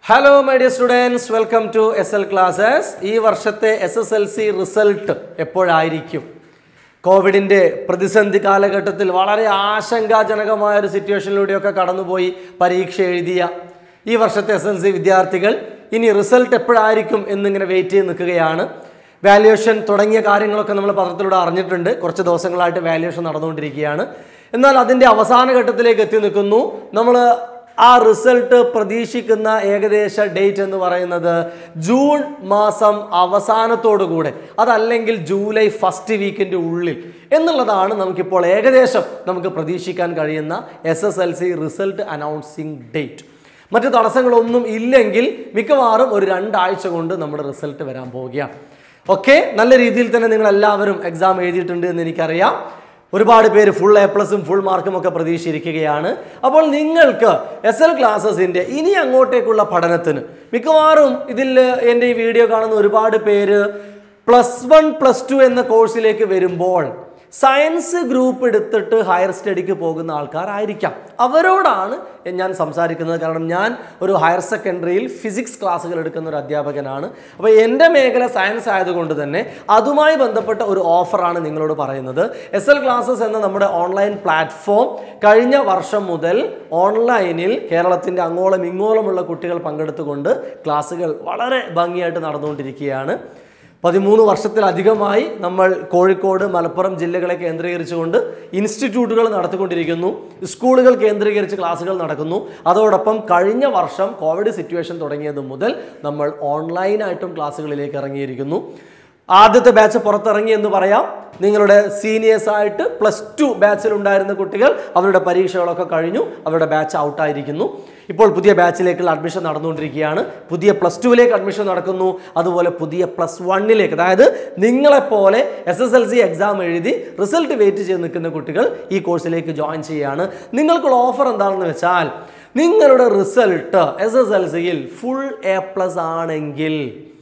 hello my dear students welcome to S L classes ഈ വർഷത്തെ S S L C result എപ്പോഴായിരിക്കും കോവിഡിൻ്റെ പ്രതിസന്ധി കാലഘട്ടത്തിൽ വളരെ ആശങ്കാജനകമായ ഒരു സിറ്റുവേഷനിലൂടെയൊക്കെ കടന്നുപോയി പരീക്ഷ എഴുതിയ ഈ വർഷത്തെ എസ് എൽ സി വിദ്യാർത്ഥികൾ ഇനി റിസൾട്ട് എപ്പോഴായിരിക്കും എന്നിങ്ങനെ വെയിറ്റ് ചെയ്ത് നിൽക്കുകയാണ് വാല്യുവേഷൻ തുടങ്ങിയ കാര്യങ്ങളൊക്കെ നമ്മൾ പത്രത്തിലൂടെ അറിഞ്ഞിട്ടുണ്ട് കുറച്ച് ദിവസങ്ങളായിട്ട് വാല്യുവേഷൻ നടന്നുകൊണ്ടിരിക്കുകയാണ് എന്നാൽ അതിൻ്റെ അവസാന ഘട്ടത്തിലേക്ക് എത്തി നിൽക്കുന്നു നമ്മൾ ആ റിസൾട്ട് പ്രതീക്ഷിക്കുന്ന ഏകദേശ ഡേറ്റ് എന്ന് പറയുന്നത് ജൂൺ മാസം അവസാനത്തോടു കൂടെ അതല്ലെങ്കിൽ ജൂലൈ ഫസ്റ്റ് വീക്കിൻ്റെ ഉള്ളിൽ എന്നുള്ളതാണ് നമുക്കിപ്പോൾ ഏകദേശം നമുക്ക് പ്രതീക്ഷിക്കാൻ കഴിയുന്ന S S L C result announcing date മറ്റു തടസ്സങ്ങളൊന്നും ഇല്ലെങ്കിൽ മിക്കവാറും ഒരു രണ്ടാഴ്ച കൊണ്ട് നമ്മുടെ റിസൾട്ട് വരാൻ പോവുകയാണ് ഓക്കെ നല്ല രീതിയിൽ തന്നെ നിങ്ങൾ എല്ലാവരും എക്സാം എഴുതിയിട്ടുണ്ട് എന്ന് എനിക്കറിയാം ഒരുപാട് പേര് ഫുൾ എ പ്ലസും ഫുൾ മാർക്കും ഒക്കെ പ്രതീക്ഷിച്ചിരിക്കുകയാണ് അപ്പോൾ നിങ്ങൾക്ക് എസ് എൽ ക്ലാസ്സസിൻ്റെ ഇനി അങ്ങോട്ടേക്കുള്ള പഠനത്തിന് മിക്കവാറും ഇതിൽ എൻ്റെ ഈ വീഡിയോ കാണുന്ന ഒരുപാട് പേര് പ്ലസ് വൺ പ്ലസ് ടു എന്ന കോഴ്സിലേക്ക് വരുമ്പോൾ സയൻസ് ഗ്രൂപ്പ് എടുത്തിട്ട് ഹയർ സ്റ്റഡിക്ക് പോകുന്ന ആൾക്കാരായിരിക്കാം അവരോടാണ് ഞാൻ സംസാരിക്കുന്നത് കാരണം ഞാൻ ഒരു ഹയർ സെക്കൻഡറിയിൽ ഫിസിക്സ് ക്ലാസ്സുകൾ എടുക്കുന്ന ഒരു അധ്യാപകനാണ് അപ്പോൾ എൻ്റെ മേഖല സയൻസ് ആയതുകൊണ്ട് തന്നെ അതുമായി ബന്ധപ്പെട്ട ഒരു ഓഫറാണ് നിങ്ങളോട് പറയുന്നത് എസ് എൽ ക്ലാസ്സസ് എന്ന നമ്മുടെ ഓൺലൈൻ പ്ലാറ്റ്ഫോം കഴിഞ്ഞ വർഷം മുതൽ ഓൺലൈനിൽ കേരളത്തിൻ്റെ അങ്ങോളം ഇങ്ങോളമുള്ള കുട്ടികൾ പങ്കെടുത്തുകൊണ്ട് ക്ലാസ്സുകൾ വളരെ ഭംഗിയായിട്ട് നടന്നുകൊണ്ടിരിക്കുകയാണ് പതിമൂന്ന് വർഷത്തിലധികമായി നമ്മൾ കോഴിക്കോട് മലപ്പുറം ജില്ലകളെ കേന്ദ്രീകരിച്ചുകൊണ്ട് ഇൻസ്റ്റിറ്റ്യൂട്ടുകൾ നടത്തിക്കൊണ്ടിരിക്കുന്നു സ്കൂളുകൾ കേന്ദ്രീകരിച്ച് ക്ലാസ്സുകൾ നടക്കുന്നു അതോടൊപ്പം കഴിഞ്ഞ വർഷം കോവിഡ് സിറ്റുവേഷൻ തുടങ്ങിയത് മുതൽ നമ്മൾ ഓൺലൈനായിട്ടും ക്ലാസ്സുകളിലേക്ക് ഇറങ്ങിയിരിക്കുന്നു ആദ്യത്തെ ബാച്ച് പുറത്തിറങ്ങി എന്ന് പറയാം നിങ്ങളുടെ സീനിയേഴ്സ് ആയിട്ട് പ്ലസ് ടു ബാച്ചിൽ ഉണ്ടായിരുന്ന കുട്ടികൾ അവരുടെ പരീക്ഷകളൊക്കെ കഴിഞ്ഞു അവരുടെ ബാച്ച് ഔട്ടായിരിക്കുന്നു ഇപ്പോൾ പുതിയ ബാച്ചിലേക്കുള്ള അഡ്മിഷൻ നടന്നുകൊണ്ടിരിക്കുകയാണ് പുതിയ പ്ലസ് ടുവിലേക്ക് അഡ്മിഷൻ നടക്കുന്നു അതുപോലെ പുതിയ പ്ലസ് വണ്ണിലേക്ക് അതായത് നിങ്ങളെപ്പോലെ S S L C exam എഴുതി റിസൾട്ട് വെയിറ്റ് ചെയ്ത് നിൽക്കുന്ന കുട്ടികൾ ഈ കോഴ്സിലേക്ക് ജോയിൻ ചെയ്യുകയാണ് നിങ്ങൾക്കുള്ള ഓഫർ എന്താണെന്ന് വെച്ചാൽ നിങ്ങളുടെ റിസൾട്ട് എസ് എസ് എൽ സിയിൽ ഫുൾ എ പ്ലസ് ആണെങ്കിൽ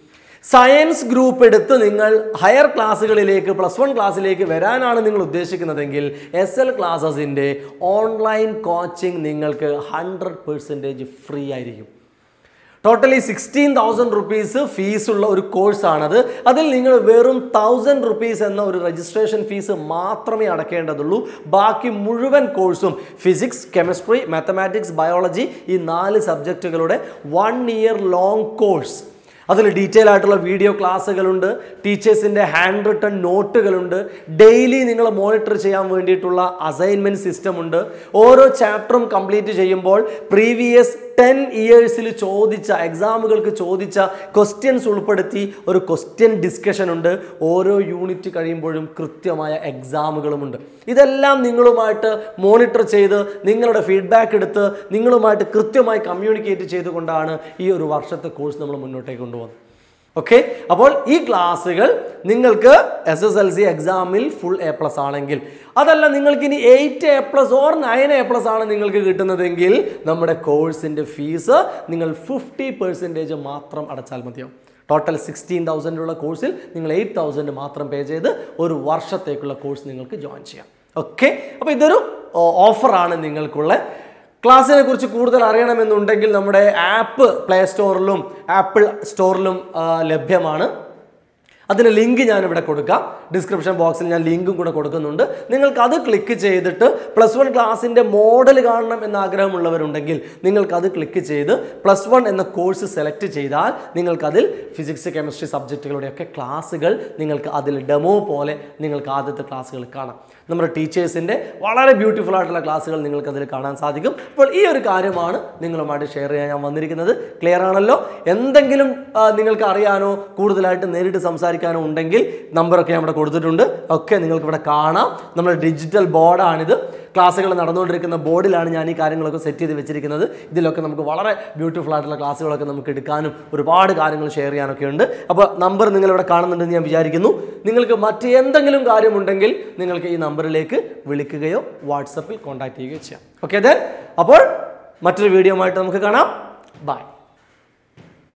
സയൻസ് ഗ്രൂപ്പ് എടുത്ത് നിങ്ങൾ ഹയർ ക്ലാസ്സുകളിലേക്ക് പ്ലസ് വൺ ക്ലാസ്സിലേക്ക് വരാനാണ് നിങ്ങൾ ഉദ്ദേശിക്കുന്നതെങ്കിൽ എസ് എൽ ക്ലാസ്സസിൻ്റെ ഓൺലൈൻ കോച്ചിങ് നിങ്ങൾക്ക് ഹൺഡ്രഡ് പെർസെൻറ്റേജ് ഫ്രീ ആയിരിക്കും totally sixteen thousand rupees fees ഉള്ള ഒരു കോഴ്സാണത് അതിൽ നിങ്ങൾ വെറും തൗസൻഡ് റുപ്പീസ് എന്ന ഒരു രജിസ്ട്രേഷൻ ഫീസ് മാത്രമേ അടക്കേണ്ടതുള്ളൂ ബാക്കി മുഴുവൻ കോഴ്സും ഫിസിക്സ് കെമിസ്ട്രി മാത്തമാറ്റിക്സ് ബയോളജി ഈ നാല് സബ്ജക്റ്റുകളുടെ വൺ ഇയർ ലോങ് കോഴ്സ് അതിൽ ഡീറ്റെയിൽ ആയിട്ടുള്ള വീഡിയോ ക്ലാസ്സുകളുണ്ട് ടീച്ചേഴ്സിൻ്റെ ഹാൻഡ് റിട്ടൺ നോട്ടുകളുണ്ട് ഡെയിലി നിങ്ങൾ മോണിറ്റർ ചെയ്യാൻ വേണ്ടിയിട്ടുള്ള അസൈൻമെൻറ്റ് സിസ്റ്റം ഉണ്ട് ഓരോ ചാപ്റ്ററും കംപ്ലീറ്റ് ചെയ്യുമ്പോൾ പ്രീവിയസ് ടെൻ ഇയേഴ്സിൽ ചോദിച്ച എക്സാമുകൾക്ക് ചോദിച്ച ക്വസ്റ്റ്യൻസ് ഉൾപ്പെടുത്തി ഒരു ക്വസ്റ്റ്യൻ ഡിസ്കഷൻ ഉണ്ട് ഓരോ യൂണിറ്റ് കഴിയുമ്പോഴും കൃത്യമായ എക്സാമുകളുമുണ്ട് ഇതെല്ലാം നിങ്ങളുമായിട്ട് മോണിറ്റർ ചെയ്ത് നിങ്ങളുടെ ഫീഡ്ബാക്ക് എടുത്ത് നിങ്ങളുമായിട്ട് കൃത്യമായി കമ്മ്യൂണിക്കേറ്റ് ചെയ്തുകൊണ്ടാണ് ഈ ഒരു വർഷത്തെ കോഴ്സ് നമ്മൾ മുന്നോട്ടേക്ക് കൊണ്ടുപോകുന്നത് ഓക്കെ അപ്പോൾ ഈ ക്ലാസ്സുകൾ നിങ്ങൾക്ക് S S L C exam full A plus ആണെങ്കിൽ അതല്ല നിങ്ങൾക്ക് ഇനി eight A plus or nine A plus ആണ് നിങ്ങൾക്ക് കിട്ടുന്നതെങ്കിൽ നമ്മുടെ കോഴ്സിൻ്റെ ഫീസ് നിങ്ങൾ ഫിഫ്റ്റി പെർസെൻറ്റേജ് മാത്രം അടച്ചാൽ മതിയാവും ടോട്ടൽ സിക്സ്റ്റീൻ തൗസൻഡുള്ള കോഴ്സിൽ നിങ്ങൾ എയ്റ്റ് തൗസൻഡ് മാത്രം പേ ചെയ്ത് ഒരു വർഷത്തേക്കുള്ള കോഴ്സ് നിങ്ങൾക്ക് ജോയിൻ ചെയ്യാം ഓക്കെ അപ്പോൾ ഇതൊരു ഓഫറാണ് നിങ്ങൾക്കുള്ള ക്ലാസ്സിനെ കുറിച്ച് കൂടുതൽ അറിയണമെന്നുണ്ടെങ്കിൽ നമ്മുടെ ആപ്പ് പ്ലേ സ്റ്റോറിലും ആപ്പിൾ സ്റ്റോറിലും ആ, ലഭ്യമാണ് അതിന് ലിങ്ക് ഞാൻ ഇവിടെ കൊടുക്കാം ഡിസ്ക്രിപ്ഷൻ ബോക്സിൽ ഞാൻ ലിങ്കും കൂടെ കൊടുക്കുന്നുണ്ട് നിങ്ങൾക്ക് അത് ക്ലിക്ക് ചെയ്തിട്ട് പ്ലസ് വൺ ക്ലാസ്സിൻ്റെ മോഡൽ കാണണം എന്ന ആഗ്രഹമുള്ളവരുണ്ടെങ്കിൽ നിങ്ങൾക്ക് അത് ക്ലിക്ക് ചെയ്ത് പ്ലസ് വൺ എന്ന കോഴ്സ് സെലക്ട് ചെയ്താൽ നിങ്ങൾക്കതിൽ ഫിസിക്സ് കെമിസ്ട്രി സബ്ജക്റ്റുകളുടെയൊക്കെ ക്ലാസ്സുകൾ നിങ്ങൾക്ക് അതിൽ ഡെമോ പോലെ നിങ്ങൾക്ക് ആദ്യത്തെ ക്ലാസ്സുകൾ കാണാം നമ്മുടെ ടീച്ചേഴ്സിൻ്റെ വളരെ ബ്യൂട്ടിഫുൾ ആയിട്ടുള്ള ക്ലാസ്സുകൾ നിങ്ങൾക്ക് അതിൽ കാണാൻ സാധിക്കും അപ്പോൾ ഈ ഒരു കാര്യമാണ് നിങ്ങളുമായിട്ട് ഷെയർ ചെയ്യാൻ ഞാൻ വന്നിരിക്കുന്നത് ക്ലിയർ ആണല്ലോ എന്തെങ്കിലും ആ, നിങ്ങൾക്ക് അറിയാനോ കൂടുതലായിട്ട് നേരിട്ട് സംസാരിക്കാനോ ഉണ്ടെങ്കിൽ നമ്പറൊക്കെ ഞാൻ ഇവിടെ കൊടുത്തിട്ടുണ്ട് ഒക്കെ നിങ്ങൾക്ക് ഇവിടെ കാണാം നമ്മുടെ ഡിജിറ്റൽ ബോർഡാണിത് ക്ലാസ്സുകൾ നടന്നുകൊണ്ടിരിക്കുന്ന ബോർഡിലാണ് ഞാൻ ഈ കാര്യങ്ങളൊക്കെ സെറ്റ് ചെയ്ത് വെച്ചിരിക്കുന്നത് ഇതിലൊക്കെ നമുക്ക് വളരെ ബ്യൂട്ടിഫുൾ ആയിട്ടുള്ള ക്ലാസ്സുകളൊക്കെ നമുക്ക് എടുക്കാനും ഒരുപാട് കാര്യങ്ങൾ ഷെയർ ചെയ്യാനൊക്കെ ഉണ്ട് അപ്പോൾ നമ്പർ നിങ്ങളിവിടെ കാണുന്നുണ്ടെന്ന് ഞാൻ വിചാരിക്കുന്നു നിങ്ങൾക്ക് മറ്റ് എന്തെങ്കിലും കാര്യമുണ്ടെങ്കിൽ നിങ്ങൾക്ക് ഈ നമ്പറിലേക്ക് വിളിക്കുകയോ വാട്സപ്പിൽ കോൺടാക്ട് ചെയ്യുകയോ ചെയ്യാം ഓക്കെ ദെൻ അപ്പോൾ മറ്റൊരു വീഡിയോ ആയിട്ട് നമുക്ക് കാണാം ബൈ